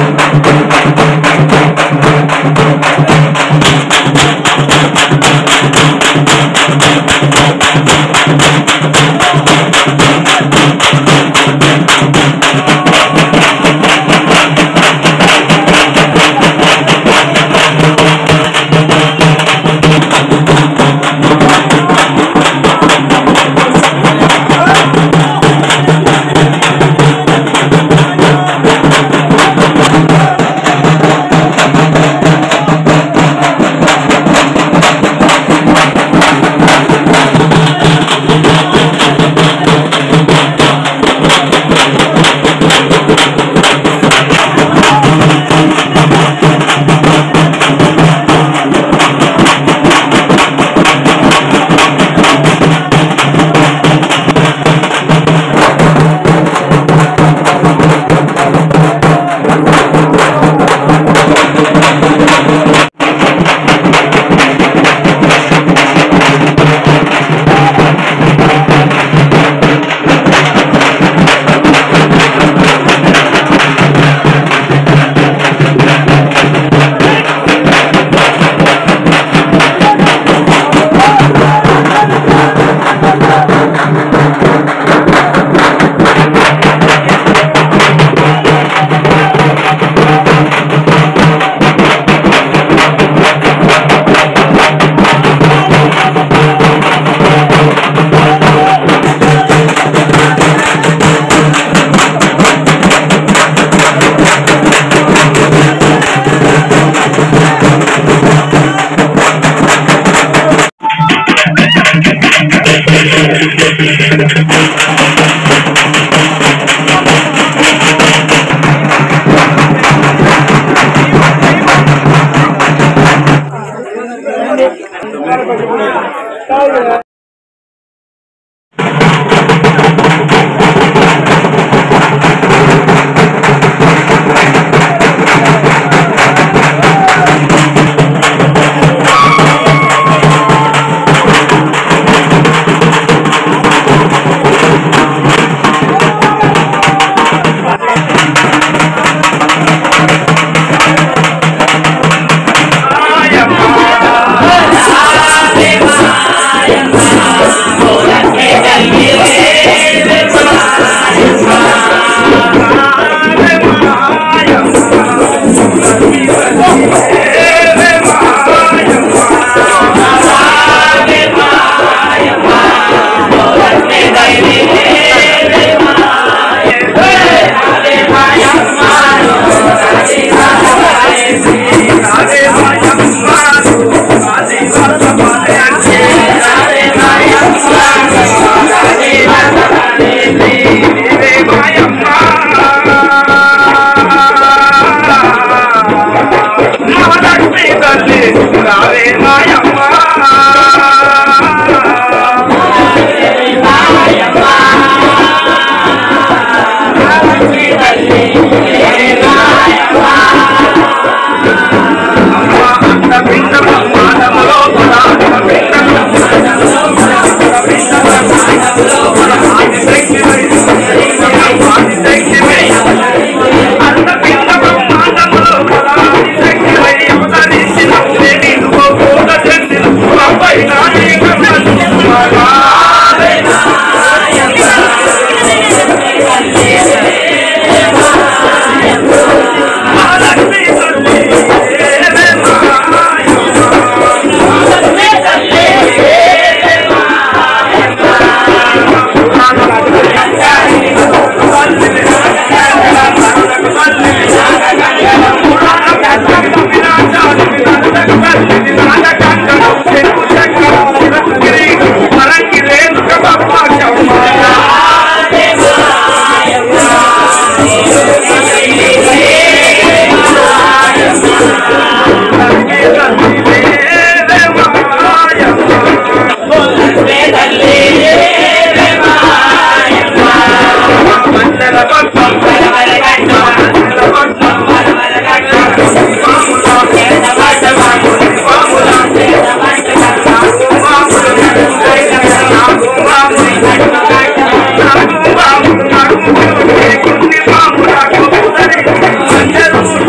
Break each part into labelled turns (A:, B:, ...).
A: అందరూ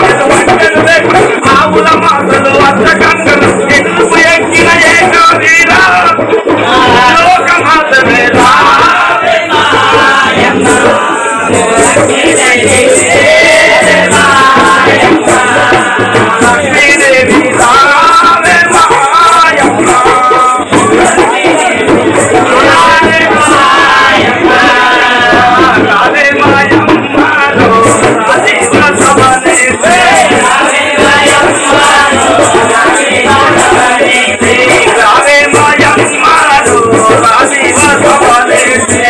A: లక్ష్మీదేవి రావే మాయమ్మ రావే మాయమ్మ రాజీవ సమనేసే రావే మాయమ్మ రాజీవ సమనేసే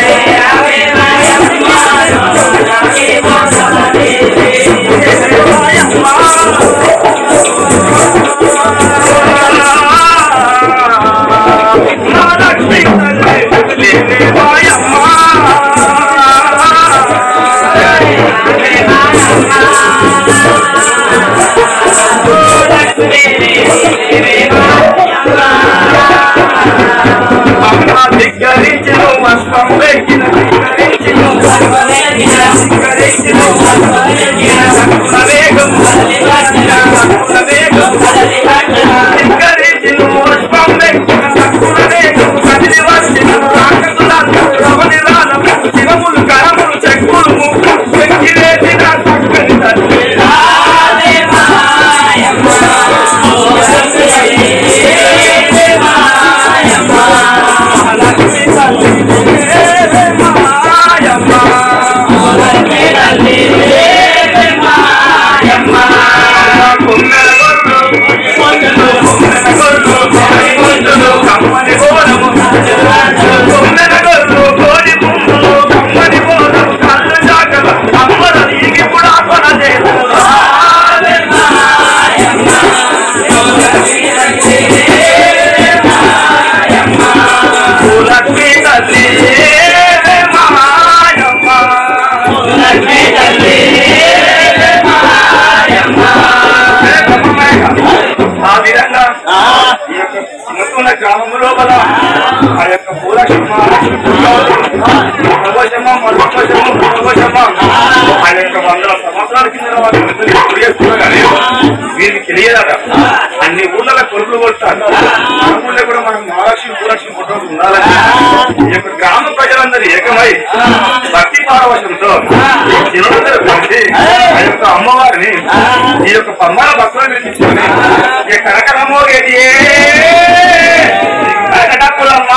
A: మహాలక్ష్మి తల్లి లేవే మాయమ్మ అమ్మ ధిక్కరించును అశ్వం వెక్కిన ధిక్కరించును ధిక్కరించును సకుల వేగం సకుల వేగం ధిక్కరించును అశ్వం వెక్కిన సకుల వేగం కదిలి వచ్చిన రాక్షసులందరూ రమణి రానము శివములు కరములు చెక్కులు ముక్కులు వెక్కిరేసిన చక్కని తల్లి లక్ష్మి తల్లి లేవే మాయమ్మ కుమ్మెల గొర్రు కొమ్మెల గొర్రు కోడి గుండులు కమ్మని బోరము కుమ్మెల గొర్రు కోడి గుండులు కమ్మని బోరము కళ్ళు చాకల అమ్మల నీకి కూడా కొన లక్ష్మీ తల్లి లేవే మాయమ్మ ఆ విధంగా ఈ యొక్క చిన్నకున్న గ్రామము లోపల ఆ యొక్క పూలక్షమ్మ ప్రవశమ్మ మధుపశమ్మ పూర్వశమ్మ ఆ యొక్క వందల సంవత్సరాల కింద వాళ్ళు అందరికీ గురి చేస్తున్నారు కానీ వీరికి తెలియదట అన్ని ఊళ్ళ కొడుకులు కొడతారు ఆ ఊళ్ళో కూడా మనం మహాలక్ష్మి పూలక్ష్మి ఫోటోలు ఉండాలని ఈ యొక్క గ్రామ ప్రజలందరూ ఏకమై భక్తి పారవశంతో జనులందరూ కలిసి ఆ యొక్క అమ్మవారిని ఈ యొక్క పమ్మాల భక్తులను పిలిపించుకొని ఈ కనకనమ్మోగేది కనకటప్పులమ్మా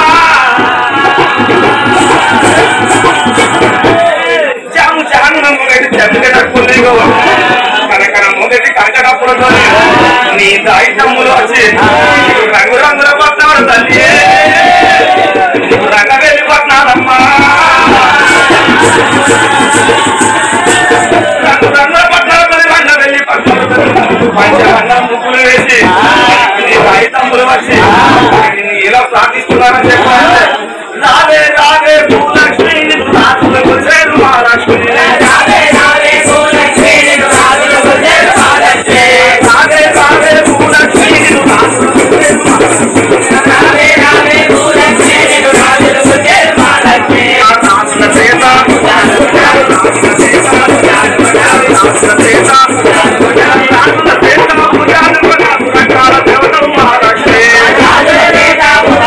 A: జాము జాము నమ్మగైతే చెట్టుకటప్పులే కనకనమ్మోగేది కనకటప్పులతో నీ దాయి తమ్ములు వచ్చి రంగు రంగుల పట్నాడు తల్లి రంగ వెళ్ళి పట్నాడమ్మా రంగు రంగుల పట్నాడు తల్లి రంగ వెళ్ళి పట్నాడు పంచవర్ణ ముగ్గులు వేసి నీ దాయి తమ్ములు వచ్చి నిన్ను ఇలా ప్రార్థిస్తున్నారని చెప్పాలి రావే రావే భూలక్ష్మి నిన్ను రాజులకు చేరు మహాలక్ష్మి రావే రావే భూలక్ష్మి నిన్ను రాజులకు చేరు మహాలక్ష్మి రావే రావే భూలక్ష్మి నిన్ను రాజులకు చేరు రావే రావే భూలక్ష్మి నిన్ను రాజులకు చేరు మహాలక్ష్మి ఆ రాజుల చేత రాజుల చేత రాజుల చేత రాజుల చేత పూజాలు రకాల దేవతలు మహాలక్ష్మి రాజుల చేత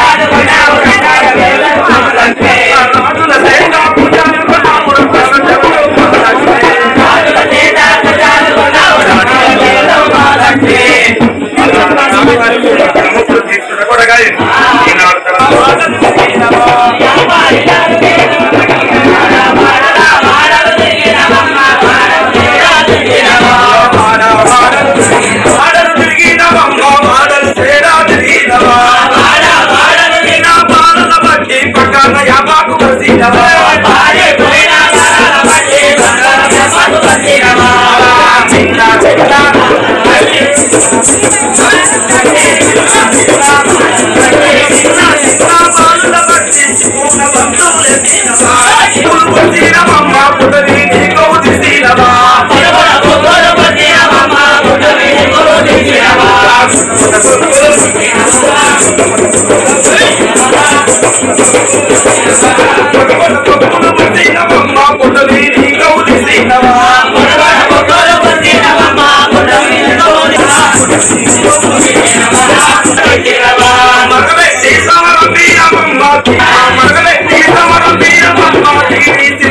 A: పూజాలు రకాల దేవతలు మహాలక్ష్మి చిన్న చిన్న మగవే సీతామరం వీరమ్మ మగవే సీతామరం వీరమ్మ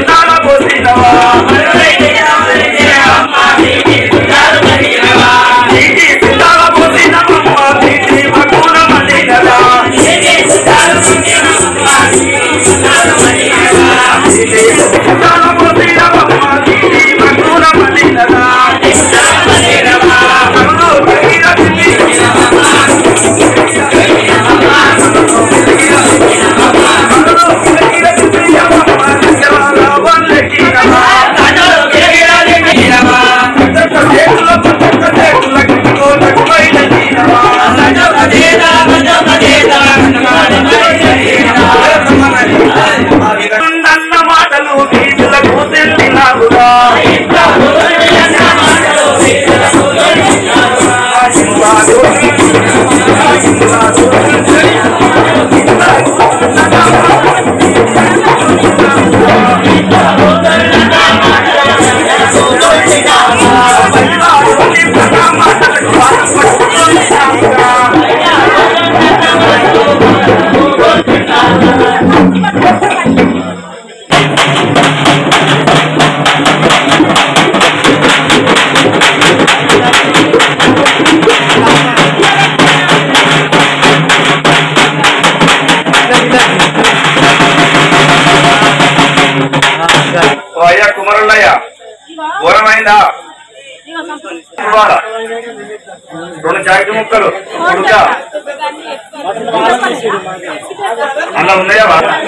A: అన్న మాటలు వీధులకు తెలినారురా ఓ అయ్యా కుమరుళ్ళయ్య ఘోరమైందా ఇవాళ రెండు చాకి ముక్కలు ఉడుకా అలా ఉన్నాయా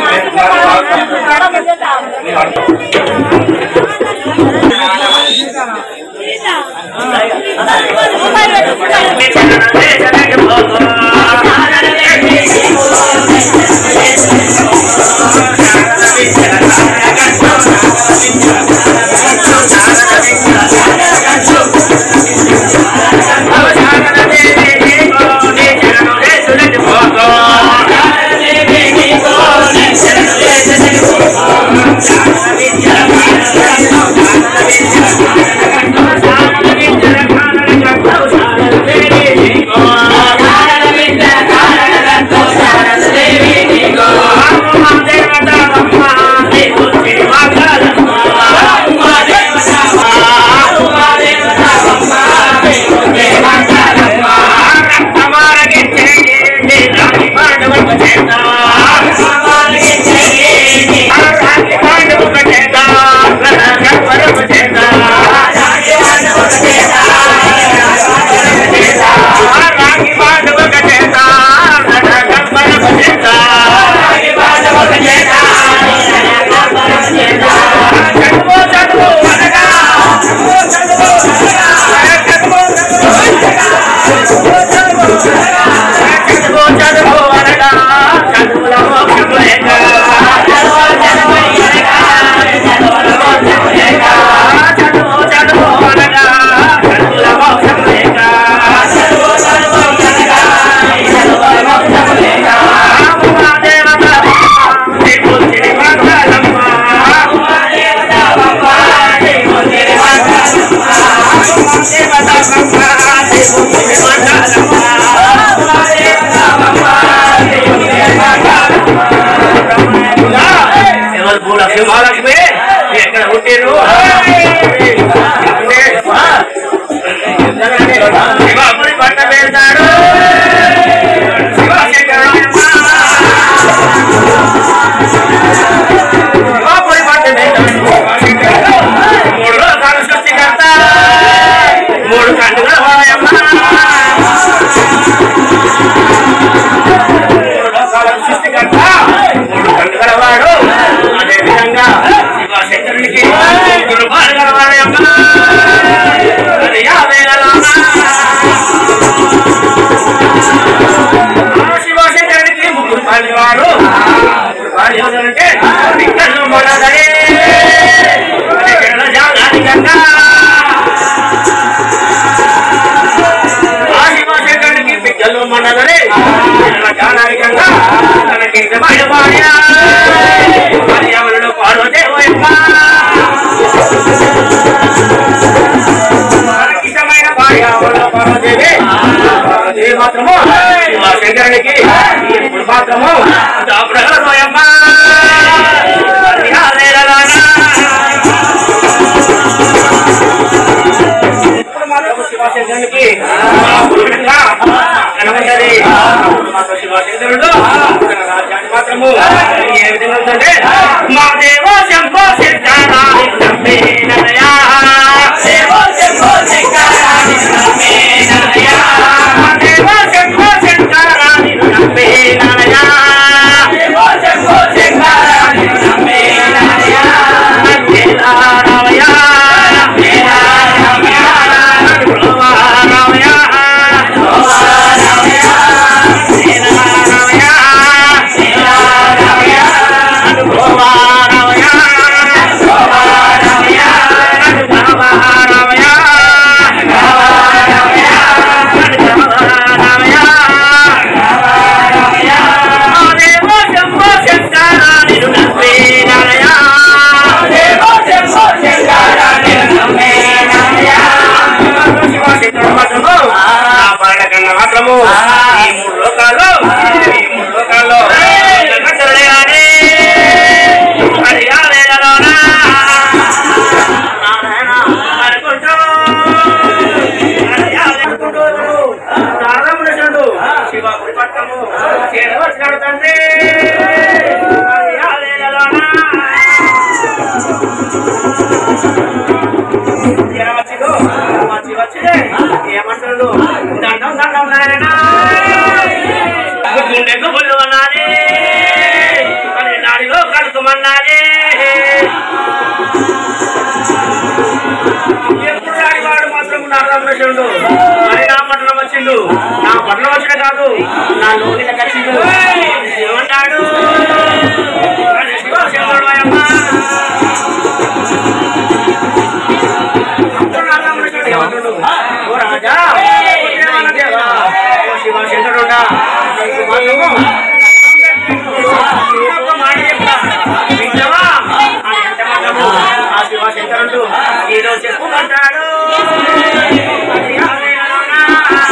B: ఎవరు భూలక్ష్మి మహాలక్ష్మి ఎక్కడ పుట్టిరు శివాపురి పట్ట పెడతాడు శివాపురి పట్ట పెడతాడు మూడు రోజులు సృష్టికర్త మూడు కండుగల వాయమ్మ సృష్టికర్త మూడు కండుగల వాడు అదే విధంగా శివశంకరునికి ముగ్గురు భార్యల వాడమ్మ అది యాభై శివశంకరునికి ముగ్గురు భార్య వాడు ముగ్గురు భార్య అంటే విక్కలు మొదలే జాగాది గంగా ఆదివాసీకి బిడ్డలు మండలరే జానారికంగా తనకి ఇష్టమైన భార్య పర్యావరణలో పార్వదేవమ్మ ఇష్టమైన భార్య పార్వదేవి పార్వదేవి మాత్రము శంకరునికి ఇప్పుడు మాత్రము ప్రగలమయ్యమ్మ ఇప్పుడు మాత్రం శివశంకరునికి కనబడ్డది మాత్రం శివశంకరుడు తన రాజ్యాన్ని మాత్రము ఏ విధంగా ఉందంటే మా దేవ శంభో సిద్ధాంత రామకృష్ణుడు మరి నా పట్టణం వచ్చిండు నా పట్టణం వచ్చిన కాదు నా లోకిలకు వచ్చిండు ఏమన్నాడు శివశంకరుడు అయ్యమ్మ. అప్పుడు నా రామకృష్ణుడు ఏమంటుడు? ఓ రాజా ఓ దేవా, ఓ శివశంకరుడా, నీకు మాత్రము ఒక మాట చెప్తా. వింటావా? ఆ ఎంత మాత్రము ఆ శివశంకరుడు ఏదో చెప్పుకుంటాడు అది ఆలయాలోనా?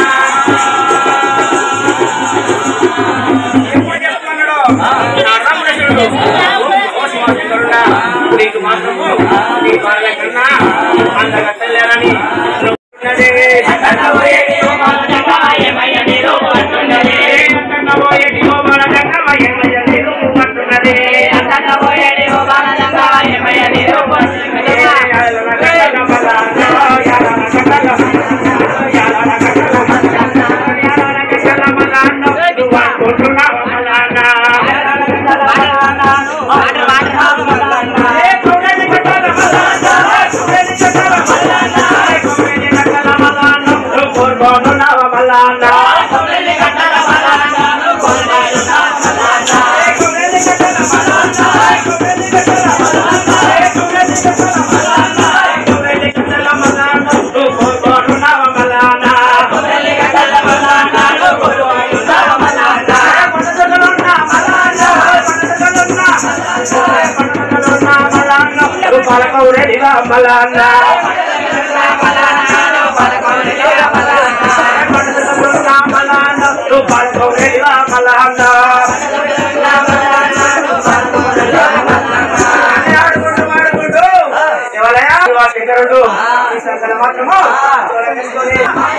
B: ఎప్పుడు చెప్పుకున్నాడు? నా రామకృష్ణుడు. ఓ శివశంకరుడా, నీకు మాత్రము నీ వాళ్ళ కన్నా అందగత్తలేరని ఉన్నదే. అన్నబోయేటి ఓ బాల జంగమయ్య నీరు అంటున్నదే. అన్నబోయేటి ఓ బాల జంగమయ్య నీరు అంటున్నదే. అన్నబోయేటి ఓ బాల జంగమయ్య నీరు అంటున్నదే. యాలన కట్టల మలాన, యాలన కట్టల మలాన, యాలన కట్టల మలాన, యాలన కట్టల మలాన, నువ్వు అనుకుంటున్నావు మలాన. యాలన కట్టల మలాన, మాట మాట మలాన. ఏ కొడలి కట్టల మలాన, కొడలి కట్టల మలాన, కొడలి కట్టల మలాన, నువ్వు కోరుకోనున్నావు మలాన. కొడలి కట్టల మలాన, నువ్వు కోరుకోనున్నావు మలాన. ఏ కొడలి కట్టల మలాన, కొడలి కట్టల మలాన, ఏ కొడలి కట్టల మలాన, కొడలి కట్టల మలాన, నువ్వు కోరుకోనున్నావు మలాన. కొడలి కట్టల మలాన, నువ్వు కోరుకోనున్నావు మలాన. పడతలున్న మలాన, పడతలున్న మలాన, పడతలున్న మలాన, నువ్వు పలకవురెడిగా మలాన. పడతలున్న మలాన, నువ్వు పలకవురెడిగా మలాన. పడతలున్న మలాన, నువ్వు పలకవురెడిగా మలాన. పడతలున్న మలాన, నువ్వు పలకవురెడిగా మలాన. అని ఆడుకుంటూ ఆడుకుంటూ ఎవరయ్యా? శివశంకరుడు ఈ సంకల మాత్రము తొలగించుకొని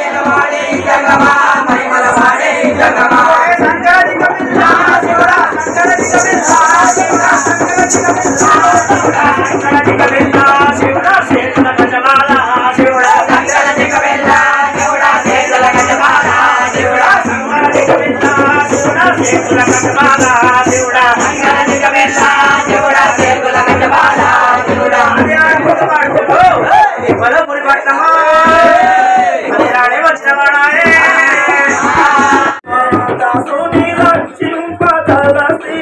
B: సంకరదిక పిల్ల శివుడా, సంకరదిక పిల్ల శివుడా, సంకరదిక పిల్ల శివుడా, చేతుల గజమాల శివుడా, సంకరదిక పిల్ల శివుడా, చేతుల గజమాల శివుడా, సంకరదిక పిల్ల శివుడా, చేతుల గజమాల శివుడా, సంకరదిక పిల్ల శివుడా, చేతుల గజమాల శివుడా. అది ఆడుకుంటూ పాడుకుంటూ ఈ పొలపురి పట్టణమా, అది రాడే వచ్చినవాడాయే. దాసుని రక్షింపదలసి,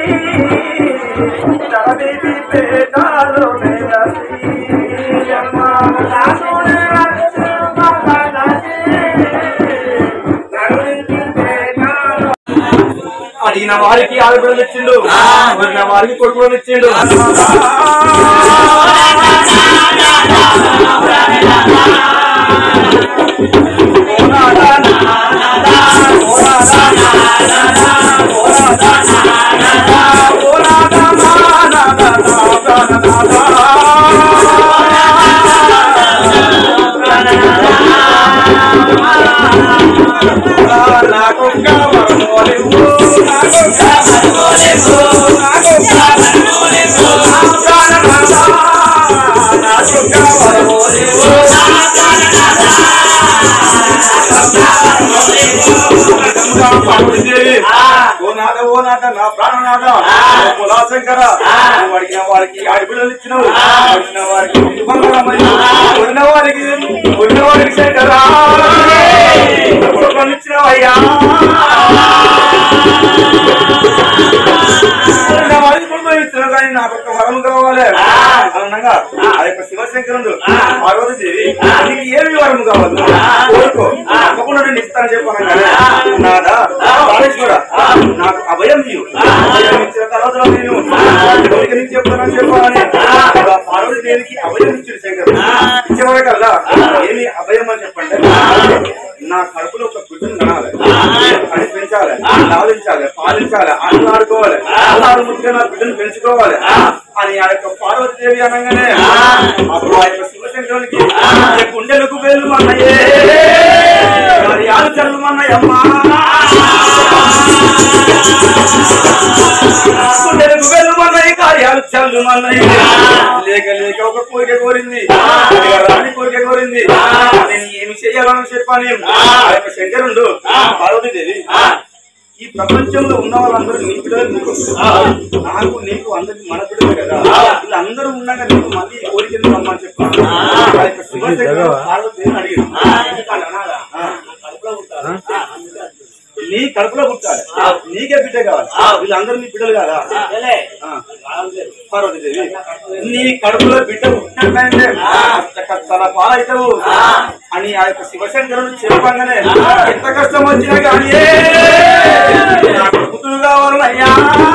B: తరబిది పేదాలు మెరసి, అమ్మ. దాసుని రక్షింపదలసి, తరబిది పేదాలు అడిగిన వారికి ఆడపిల్లలు ఇచ్చిండు కోరిన వారికి కొడుకులను ఇచ్చిండు నాకు కావలేవు నాకు కావలేవు నాకు కావలేవు నాకు కావలేవు ఓ నాద ఓ నాద నా ప్రాణనాథ ఓ కులాశంకర నువ్వు అడిగిన వారికి ఆడపిల్లలు ఇచ్చినావు అడిగిన వారికి బంగారమయ్య కొన్న వారికి కొన్న వారికి శంకర కొడుకుని ఇచ్చినావయ్యా కొన్న వారికి కొడుకుని ఇచ్చినావు కానీ నాకు ఒక వరం కావాలి అనగా ఆ యొక్క శివశంకరుడు పార్వతీదేవి నీకు ఏమి వరం కావాలి కోరుకో తప్పకుండా నేను ఇస్తానని చెప్పాను కదా నాదా బాలేశ్వర నాకు అభయం నీవు అభయం ఇచ్చిన తర్వాత నేను ఎవరికి నీకు చెప్తానని చెప్పాలని ఆ పార్వతి దేవికి అభయం ఇచ్చాడు శంకర్ ఇచ్చేవాడే కదా ఏమి అభయం అని చెప్పండి నా కడుపులో ఒక గుడ్డును కనాలి అది పెంచాలి లాలించాలి పాలించాలి అన్నం ఆడుకోవాలి అల్లాడు ముద్దుగా నా బిడ్డను పెంచుకోవాలి అని ఆ యొక్క పార్వతీదేవి అనగానే అప్పుడు ఆ యొక్క శివశంకరునికి ఈ గుండెలకు వేలు అన్నయ్యే మరి ఆలు చల్లు అన్నయ్యమ్మా గుండెలకు వేలు అన్నయ్య కార్యాలు చల్లు అన్నయ్య లేక లేక ఒక కోరిక కోరింది ఇక రాణి కోరిక కోరింది నేను ఏమి చేయాలని చెప్పాను ఆ యొక్క శంకరుడు పార్వతీదేవి ఈ ప్రపంచంలో ఉన్న వాళ్ళందరూ నీ బిడ్డలు నీకు నాకు నీకు అందరికి మన బిడ్డలే కదా వీళ్ళందరూ ఉండగా నీకు మళ్ళీ ఈ కోరిక ఎందుకు రమ్మని చెప్పాను ఆ యొక్క శివశంకరుడు పార్వతీదేవిని అడిగాడు ఎందుకన్నా నీ కడుపులో పుట్టాలి నీకే బిడ్డ కావాలి వీళ్ళందరూ నీ బిడ్డలు కాదా ఆ. పార్వతీదేవి నీ కడుపులో బిడ్డ పుట్టినట్లయితే తన పాలైతవు అని ఆ యొక్క శివశంకరుడు చెప్పంగానే ఎంత కష్టం వచ్చినా కానీ నాకు కూతురు కావాలయ్యా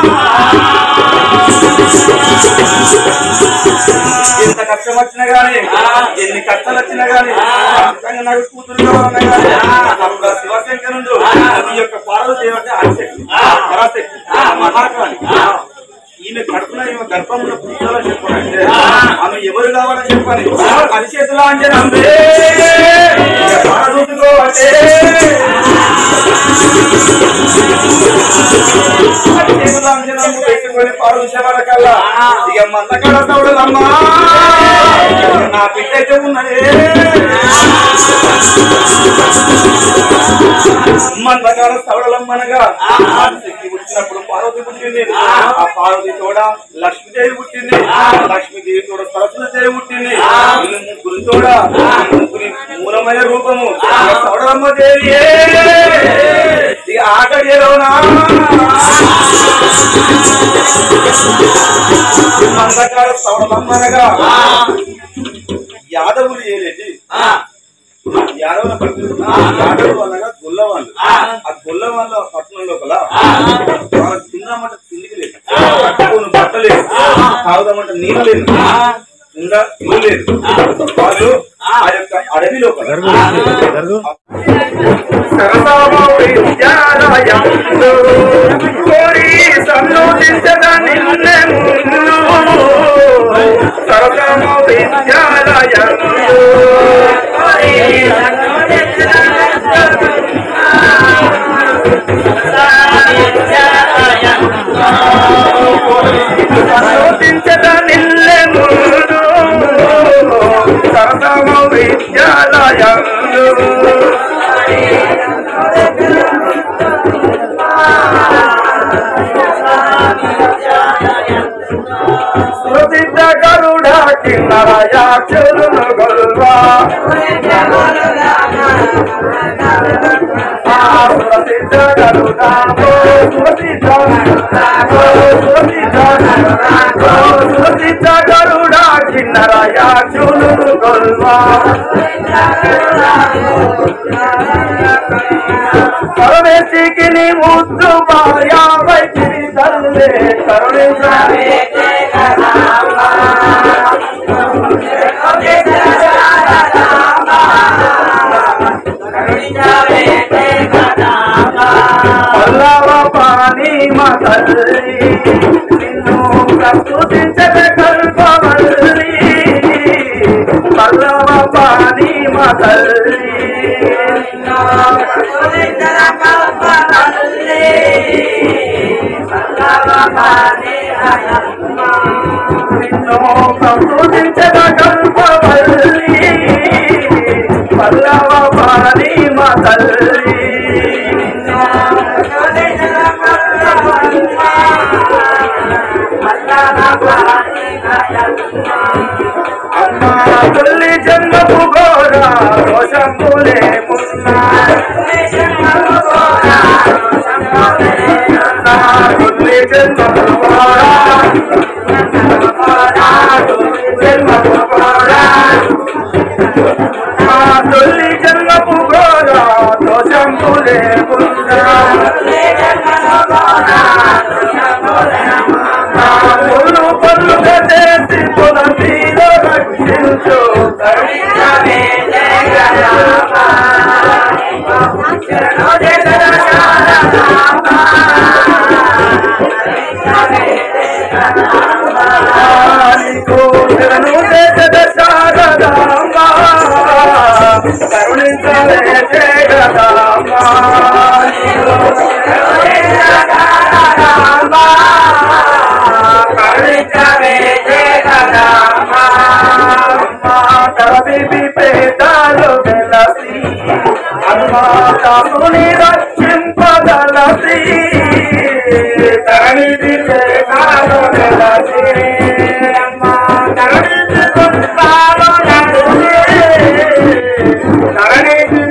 B: ఎంత కష్టం వచ్చినా గానీ ఎన్ని కష్టాలు వచ్చినా గానీ ఖచ్చితంగా నాకు కూతురు కావాలన్నా గానీ అప్పుడు ఆ శివశంకరుడు ఈ యొక్క పార్వతి ఏమంటే ఆశక్తి పరాశక్తి మహాకాళి ఈమె కడుపున ఈమె గర్భంలో పుట్టాలని చెప్పాలంటే ఆమె ఎవరు కావాలని చెప్పాలి అది చేతుల అంజనందే చూసుకో అంటే చేతుల అంజనము పెట్టుకొని పాడు వరకల్లా ఇక మందకాడ తౌడలమ్మా నా బిడ్డ అయితే ఉన్నదే మందకాడ తౌడలమ్మనగా శక్తి పుట్టినప్పుడు పార్వతి పుట్టింది ఆ పార్వతి తోడ లక్ష్మీదేవి పుట్టింది లక్ష్మీదేవి తోడ సరస్వతిదేవి పుట్టింది వీళ్ళు ముగ్గురు తోడ ముగ్గురి మూలమైన రూపము తౌడలమ్మ దేవి ఈ ఆకడిలోనా మందకాడ తౌడలమ్మనగా యాదవులు ఏలేటి యాదవుల పట్టు యాదవులు అనగా గొల్ల వాళ్ళు ఆ గొల్ల వాళ్ళ పట్టణం లోపల వాళ్ళ తిందామంటే తిండికి లేదు కట్టుకోను బట్ట లేదు తాగుదామంటే నీళ్ళు లేదు ఇంకా ఇల్లు లేదు వాళ్ళు ఆ యొక్క అడవి లోపల సరసామౌళి కోరి సంలోచించదాన్ని సరసామౌళి సుసిద్ధ గరుడ కిన్నరయ చెరును గొల్వా సుసిద్ధ గరుడ సుసిద్ధ సుసిద్ధ గరుడ కిన్నరయ చెరును గొల్వా కరుణేశికి నీ ముద్దు భార్య వైద్యుని తల్లి కరుణించాలి పల్లవ పాని మా తల్లి నిన్ను ప్రస్తుతించద కల్పవల్లి పల్లవ పాని మా తల్లి నిన్ను ప్రస్తుతించద కల్పవల్లి పల్లవ పాని మా తల్లి అమ్మా తల్లి జన్మపు గోర రోషంబులే మున్నా తల్లి జన్మపు గోర జన్మపు గోర మా తల్లి జన్మపు గోర రోషంబులే మున్నా పొల్లు పొల్లు చేసి పొలం మీద రక్షించు శరణు చేసద శారదాంబ కరుణించలే జగదాంబ పేదాలు వెలసి హనుమాతాసుని రక్షింపగలసి తరణిది పేదాలు వెలసి తరణిది కుంటాలు నడిసి తరణిది